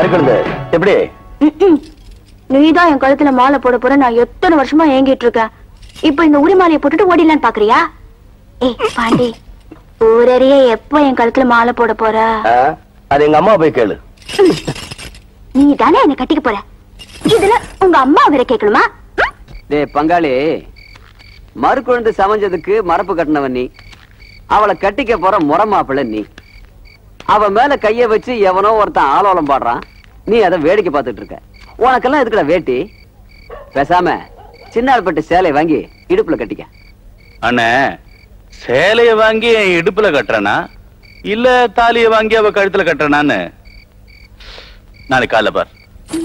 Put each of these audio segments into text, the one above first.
மறுக்கணுது எப்படி நீதான் என் கழுத்துல மாலை போட போற நான் எத்தனை வருஷமா ஏங்கிட்டு இருக்கேன் இப்ப இந்த உரிமாலையை போட்டுட்டு ஓடிடலான்னு பாக்குறியா ஏய் பாண்டி ஊரறிய எப்போ என் கழுத்துல மாலை போட போற ஆ, அது எங்க அம்மா போய் கேளு நீ தானே என்ன கட்டிக்க போற இதுல உங்க அம்மா வேற கேட்கணுமா ம்? டேய் பங்காளி மறு குழந்தை சமைஞ்சதுக்கு மரப்பு கட்டினவன் நீ அவளை கட்டிக்க போற முறை மாப்பிள்ளை நீ அவ மேல கைய வச்சு எவனோ ஒருத்தன் ஆலோலம் பாடுறான் நீ அதை வேடிக்கை பார்த்துட்டு இருக்க உனக்கெல்லாம் எதுக்குடா வேட்டி பேசாம சின்னாள்பட்டு சேலை வாங்கி இடுப்புல கட்டிக்க அண்ணே சேலைய வாங்கி என் இடுப்புல கட்டுறனா இல்ல தாலிய வாங்கி அவ கழுத்துல கட்டுறனான்னு நாளைக்கு காலைல பார்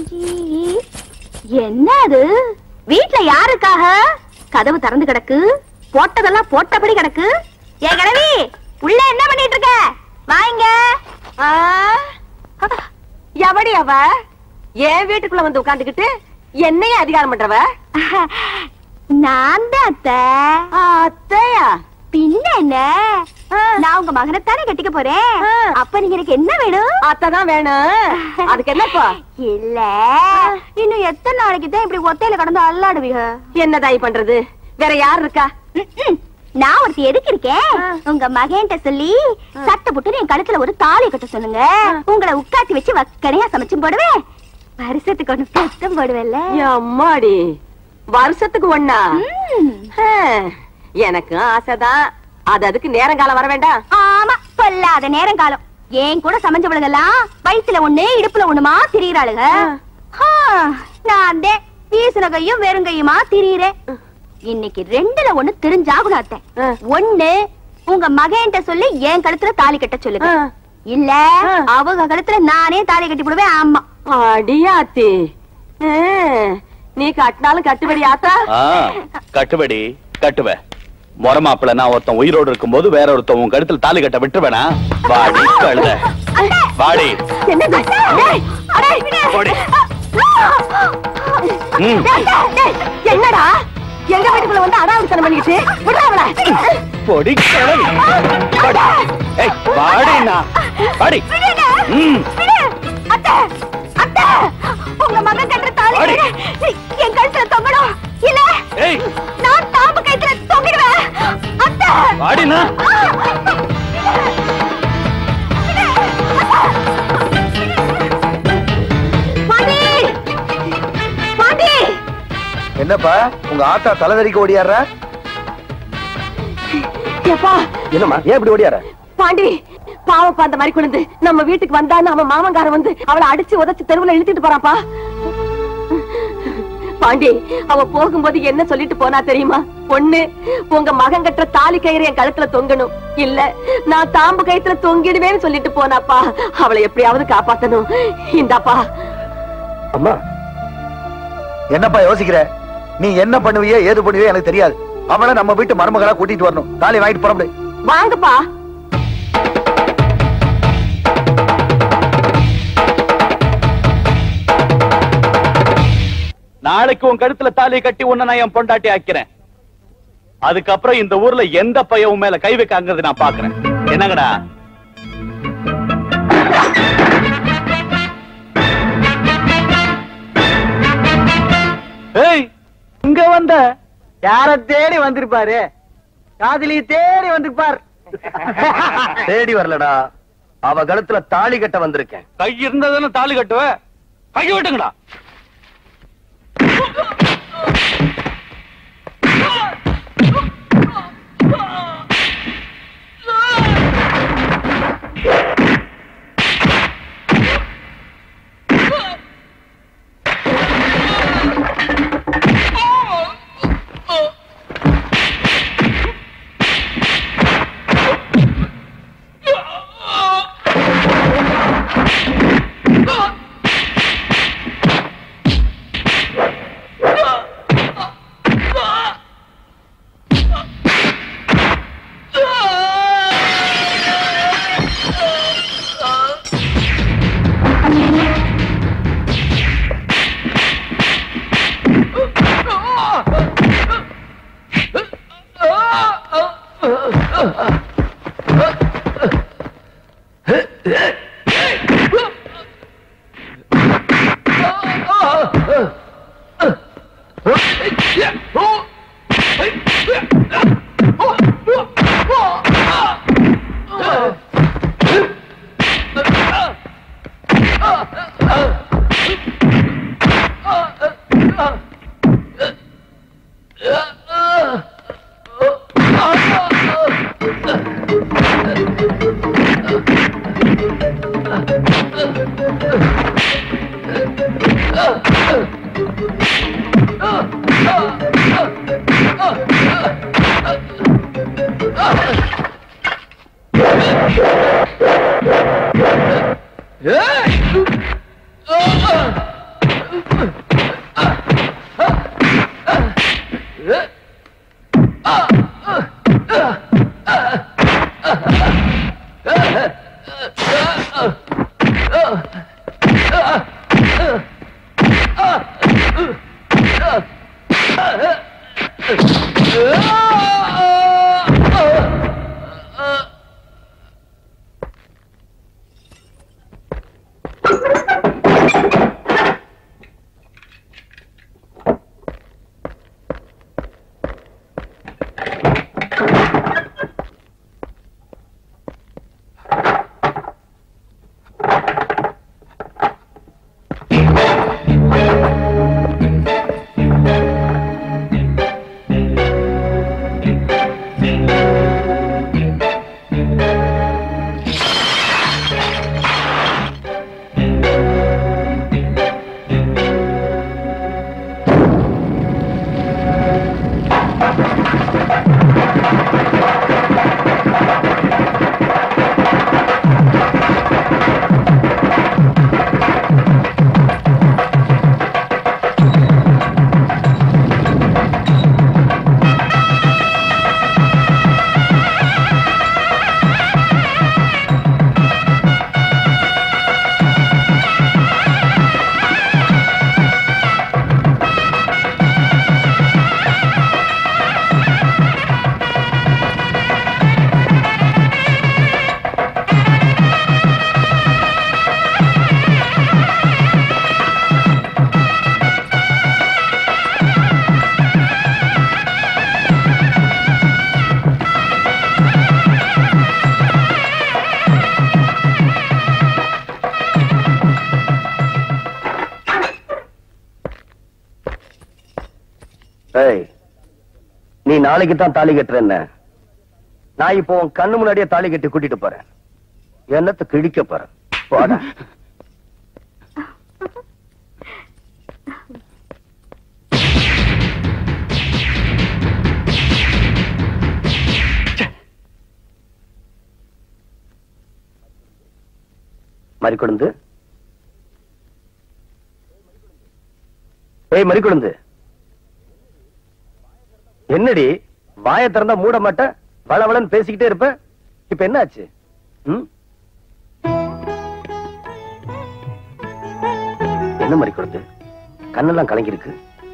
என்ன அது வீட்ல யாருக்காக கதவு திறந்து கிடக்கு போட்டதெல்லாம் போட்டபடி கிடக்கு ஏ கிழவி உள்ள என்ன பண்ணிட்டு இருக்க வாங்க எவடி அவ என் வீட்டுக்குள்ள வந்து உட்காந்துக்கிட்டு என்னைய அதிகாரம் பண்றவ நான் தான் அத்தை அத்தையா பின்ன என்ன நான் உங்க மகனைத்தானே கட்டிக்க போறேன் ஆ. அப்ப நீங்க எனக்கு என்ன வேணும் அத்தை தான் வேணும் அதுக்கு என்னப்பா இல்ல இன்னும் எத்தனை நாளைக்கு தான் இப்படி ஒத்தையில கடந்து அல்லாடுவீங்க என்ன தாய் பண்றது வேற யார் இருக்கா ம்ம். நான் ஒருத்தி எதுக்கு இருக்கேன் உங்க மகன்கிட்ட சொல்லி சட்டை போட்டு என் கழுத்துல ஒரு தாலி கட்ட சொல்லுங்க உங்களை உட்காத்தி வச்சு வக்கனையா சமைச்சும் போடுவேன் வருஷத்துக்கு ஒண்ணு பத்தம் போடுவேன்ல அம்மாடி வருஷத்துக்கு ஒண்ணா ம். ஹம், எனக்கு ஆசைதான் அது அதுக்கு நேரங்காலம் வர வேண்டாம் ஆமா பொல்லாத நேரம் காலம் ஏன் கூட சமைஞ்சவளுகெல்லாம் வயித்துல ஒண்ணு இடுப்புல ஒண்ணுமா திரியிறாளுக ஆ, நான் தான் வீசின கையும் வெறுங்கையுமா திரியிறேன் இன்னைக்கு ரெண்டுல ஒண்ணு தெரிஞ்சாகணும் அத்தை ஆ. ஒண்ணு உங்க மகன்கிட்ட சொல்லி என் கழுத்துல தாலி கட்ட சொல்லுங்க ஆ. இல்ல ஆ. அவங்க கழுத்துல நானே தாலி கட்டி போடுவேன் ஆமா அடியாத்தி ஹம், நீ கட்டினாலும் கட்டுபடி ஆத்தா ஆ, கட்டுபடி கட்டுவ முறை மாப்பிள்ள நான் ஒருத்தன் உயிரோடு இருக்கும்போது வேற ஒருத்தன் உன் கழுத்துல தாலி கட்ட விட்டுவேனா வாடி கழுத அத்தை! வாடி என்னது டேய், அடே, விடு. போடி. ம். டேய், டேய், என்னடா எங்க வீட்டுக்குள்ள வந்து அடாவடித்தனம் பண்ணிக்கிட்டு விடுறாவல பொடி கிழவி. வாடி. ஏய், வாடிண்ணா. வாடி. விடுங்க. ம். விடு. அத்தை, அத்தை, உங்க மகன் கட்டுற தாலி வாடி. என் கழுத்துல தொங்கணும் இல்ல ஏய், நான் தாம்பு கழுத்துல தொங்கிடுவேன் அத்தை வாடிண்ணா. பாண்டி பாண்டி என்னப்பா உங்க ஆத்தா தலைவரிக்கு ஓடியாடுற ஏப்பா என்னம்மா ஏன் இப்படி ஓடியார பாண்டி பாவப்பா அந்த மாதிரி குழந்தை நம்ம வீட்டுக்கு வந்தான்னு அவன் மாமங்காரன் வந்து அவளை அடிச்சு உதைச்சு தெருவுல இழுத்துட்டு போறான்ப்பா பாண்டி அவ போகும்போது என்ன சொல்லிட்டு போனா தெரியுமா பொண்ணு உங்க மகன் கட்டுற தாலி கயிறு என் கழுத்துல தொங்கணும் இல்ல நான் தாம்பு கயித்துல தொங்கிடுவேன்னு சொல்லிட்டு போனாப்பா அவளை எப்படியாவது காப்பாத்தணும் இந்தாப்பா அம்மா என்னப்பா யோசிக்கிற நீ என்ன பண்ணுவியோ ஏது பண்ணுவியோ எனக்கு தெரியாது அவளை நம்ம வீட்டு மருமகளா கூட்டிட்டு வரணும் தாலி வாங்கிட்டு புறப்படு வாங்கப்பா நாளைக்கு உன் கழுத்துல தாலியை கட்டி உன்னை நான் என் பொண்டாட்டி ஆக்கிறேன் அதுக்கப்புறம் இந்த ஊர்ல எந்த பையன் உன் மேல கை வைக்காங்கிறது நான் பாக்குறேன் என்னங்கடா ஏய் இங்க வந்த யார தேடி வந்திருப்பாரு காதலி தேடி வந்திருப்பார் தேடி வரலடா அவ கழுத்துல தாலி கட்ட வந்திருக்கேன் கை இருந்ததுன்னு தாலி கட்டுவ கை விட்டுங்கடா ஏய் நீ நாளைக்கு தான் தாலி கட்டுறேன்ன நான் இப்போ உன் கண்ணு முன்னாடியே தாலி கட்டி கூட்டிட்டு போறேன் என்னத்த கிழிக்க போறேன் போடா மறிக்கொழுந்து ஏய் மறிக்கொழுந்து என்னடி வாயை திறந்தா மூட மாட்ட வளவளன்னு பேசிக்கிட்டே இருப்ப இப்ப என்ன ஆச்சு ம்? என்ன மாதிரி கொடுத்து கண்ணெல்லாம் கலங்கிருக்கு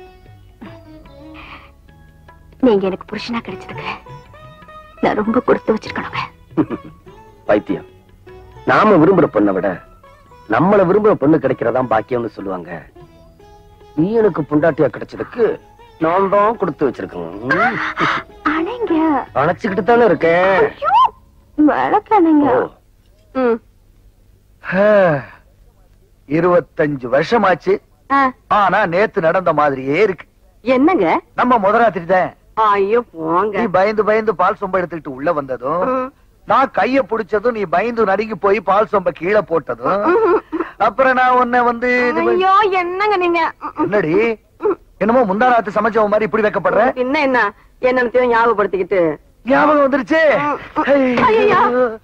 நீங்க எனக்கு புருஷனா கிடைச்சதுக்கு நான் ரொம்ப கொடுத்து வச்சிருக்கணுங்க பைத்தியம் நாம விரும்புற பொண்ணை விட நம்மள விரும்புற பொண்ணு கிடைக்கிறதா பாக்கியம்னு சொல்லுவாங்க நீ எனக்கு பொண்டாட்டியா கிடைச்சதுக்கு நான் தான் கொடுத்து வச்சிருக்கேன் ம். அணைங்க அணைச்சுக்கிட்டு தானே இருக்கேன் வளர்க்கானுங்க ஓ. ம். இருபத்தஞ்சு வருஷமாச்சு ஆ, ஆனா நேத்து நடந்த மாதிரியே இருக்கு என்னங்க நம்ம முதராத்திரி தான் ஐயோ போங்க நீ பயந்து பயந்து பால் சொம்ப எடுத்துக்கிட்டு உள்ள வந்ததும் ம். நான் கைய புடிச்சதும் நீ பயந்து நடுங்கி போய் பால் சொம்ப கீழே போட்டதும் அப்புறம் நான் உன்னை வந்து இது பண்ணி- ஐயோ என்னங்க நீங்க ம், ம். என்னடி என்னமோ முந்தா ராத்து சமைச்சவ மாதிரி இப்படி வைக்கப்படுற என்ன என்ன என்னத்தையும் ஞாபகப்படுத்திக்கிட்டு ஞாபகம் வந்துருச்சு ஐயையோ.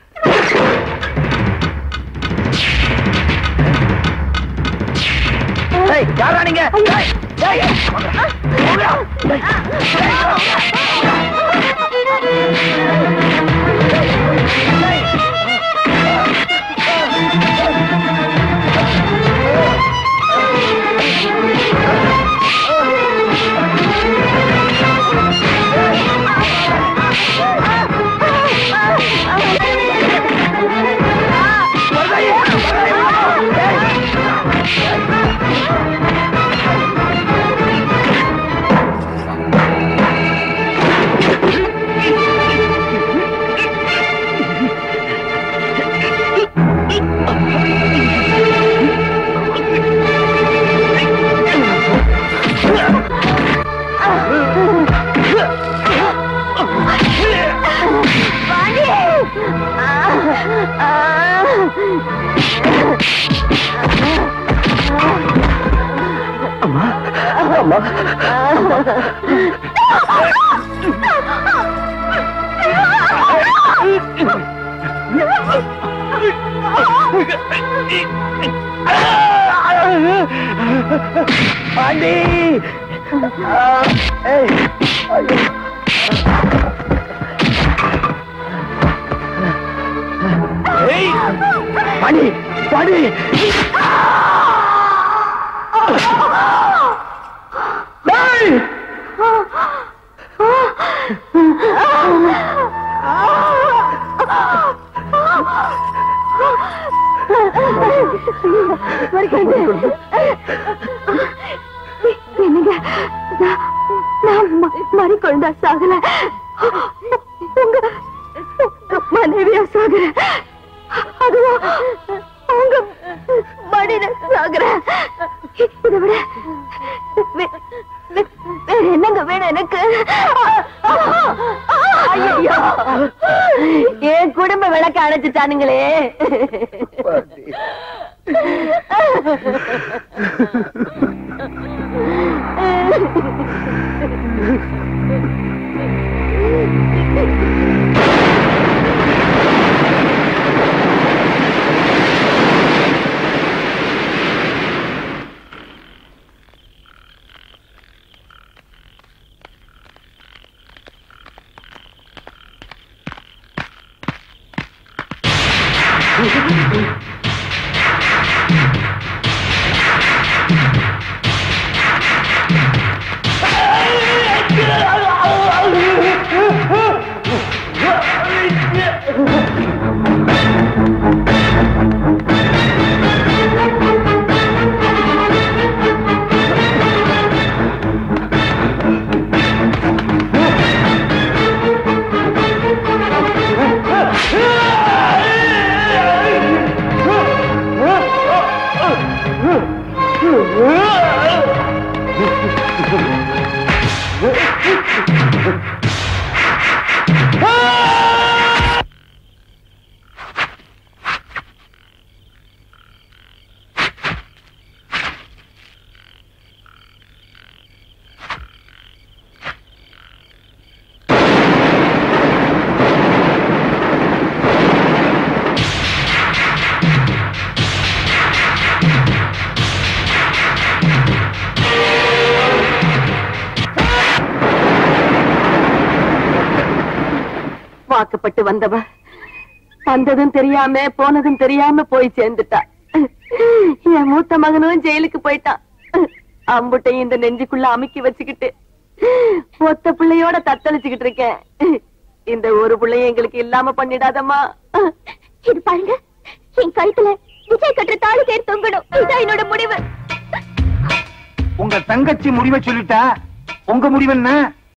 ஏய், யாரா நீங்க ஏய், ஏய், ஏய், வாங்க. வாங்கடா. ஏய், அம்மா ஆண்டி ஆ, ஏய், ஐயோ. மணி மணி டேய்! என்னங்க நான் நான் ம- மறி குழந்தா சாகல உங்க உங்க மனைவியா சாகுற அதுவும் உங்க மடியில சாகுற இதை விட வே- வே- வேற என்னங்க வேணும் எனக்கு ஐயோ என் குடும்ப விளக்க அணைச்சிட்டானுங்களே வாக்கப்பட்டு வந்தவ வந்ததும் தெரியாம போனதும் தெரியாம போய் சேர்ந்துட்டா என் மூத்த மகனும் ஜெயிலுக்கு போயிட்டான் அம்புட்டையும் இந்த நெஞ்சுக்குள்ள அமுக்கி வச்சுக்கிட்டு ஒத்த பிள்ளையோட தத்தளிச்சுக்கிட்டு இருக்கேன் இந்த ஒரு பிள்ளையும் எங்களுக்கு இல்லாம பண்ணிடாதம்மா இது பாருங்க என் கழுத்துல விஜய் கட்டுற தாலி கயிறு தொங்கணும் இதான் என்னோட முடிவு உங்க தங்கச்சி முடிவை சொல்லிட்டா உங்க முடிவு என்ன